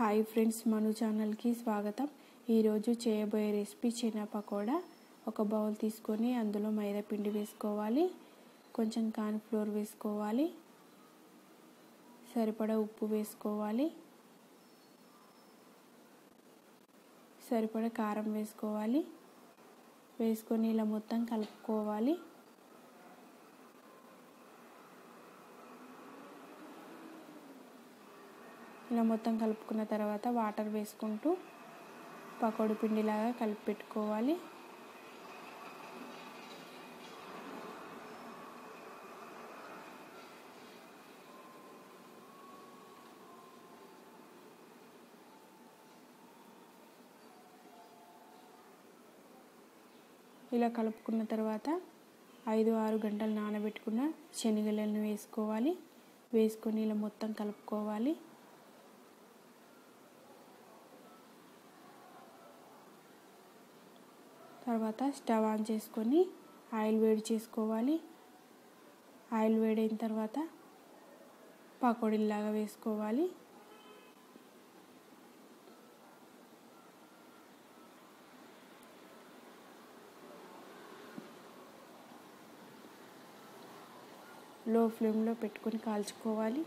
hi friends మను ఛానల్కి స్వాగతం ఈరోజు చేయబోయే రెసిపీ చిన్న పకోడా ఒక బౌల్ తీసుకొని అందులో మైదా పిండి వేసుకోవాలి కొంచెం కార్న్ఫ్లోర్ వేసుకోవాలి సరిపడా ఉప్పు వేసుకోవాలి సరిపడా కారం వేసుకోవాలి వేసుకొని ఇలా మొత్తం కలుపుకోవాలి ఇలా మొత్తం కలుపుకున్న తర్వాత వాటర్ వేసుకుంటూ పకోడీ పిండిలాగా కలిపి పెట్టుకోవాలి ఇలా కలుపుకున్న తర్వాత ఐదు ఆరు గంటలు నానబెట్టుకున్న శనగలను వేసుకోవాలి వేసుకొని ఇలా మొత్తం కలుపుకోవాలి తర్వాత స్టవ్ ఆన్ చేసుకొని ఆయిల్ వేడి చేసుకోవాలి ఆయిల్ వేడైన తర్వాత పకోడీలాగా వేసుకోవాలి లో ఫ్లేమ్లో పెట్టుకొని కాల్చుకోవాలి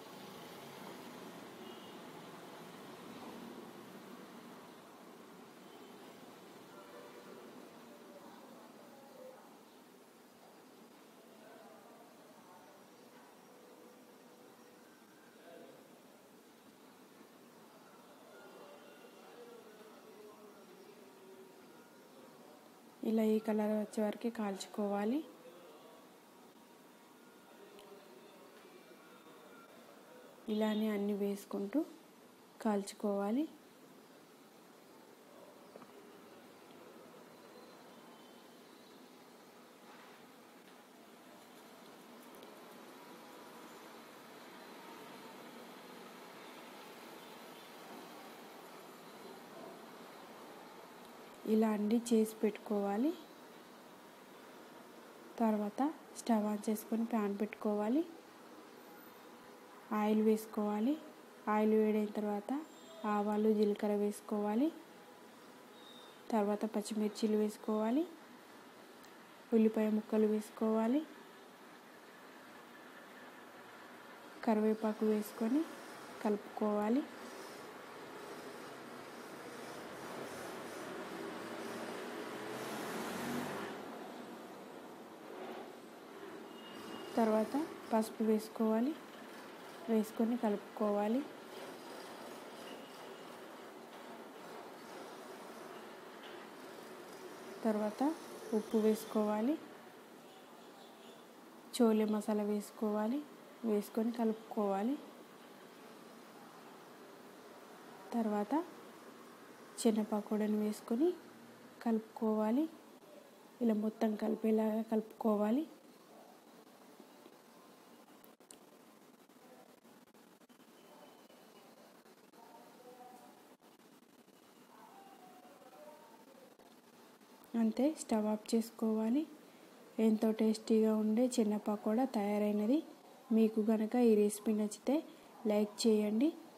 ఇలా ఈ కలర్ వచ్చే వరకు కాల్చుకోవాలి ఇలానే అన్ని వేసుకుంటూ కాల్చుకోవాలి ఇలా అన్ని చేసి పెట్టుకోవాలి తర్వాత స్టవ్ ఆన్ చేసుకొని ప్యాన్ పెట్టుకోవాలి ఆయిల్ వేసుకోవాలి ఆయిల్ వేడైన తర్వాత ఆవాలు జీలకర్ర వేసుకోవాలి తర్వాత పచ్చిమిర్చీలు వేసుకోవాలి ఉల్లిపాయ ముక్కలు వేసుకోవాలి కరివేపాకు వేసుకొని కలుపుకోవాలి తర్వాత పసుపు వేసుకోవాలి వేసుకొని కలుపుకోవాలి తర్వాత ఉప్పు వేసుకోవాలి చోలే మసాలా వేసుకోవాలి వేసుకొని కలుపుకోవాలి తర్వాత చిన్న పకోడీని వేసుకొని కలుపుకోవాలి ఇలా మొత్తం కలిపేలాగా కలుపుకోవాలి అంతే స్టవ్ ఆఫ్ చేసుకోవాలి ఎంతో టేస్టీగా ఉండే చిన్న పకోడా తయారైనది మీకు కనుక ఈ రెసిపీ నచ్చితే లైక్ చేయండి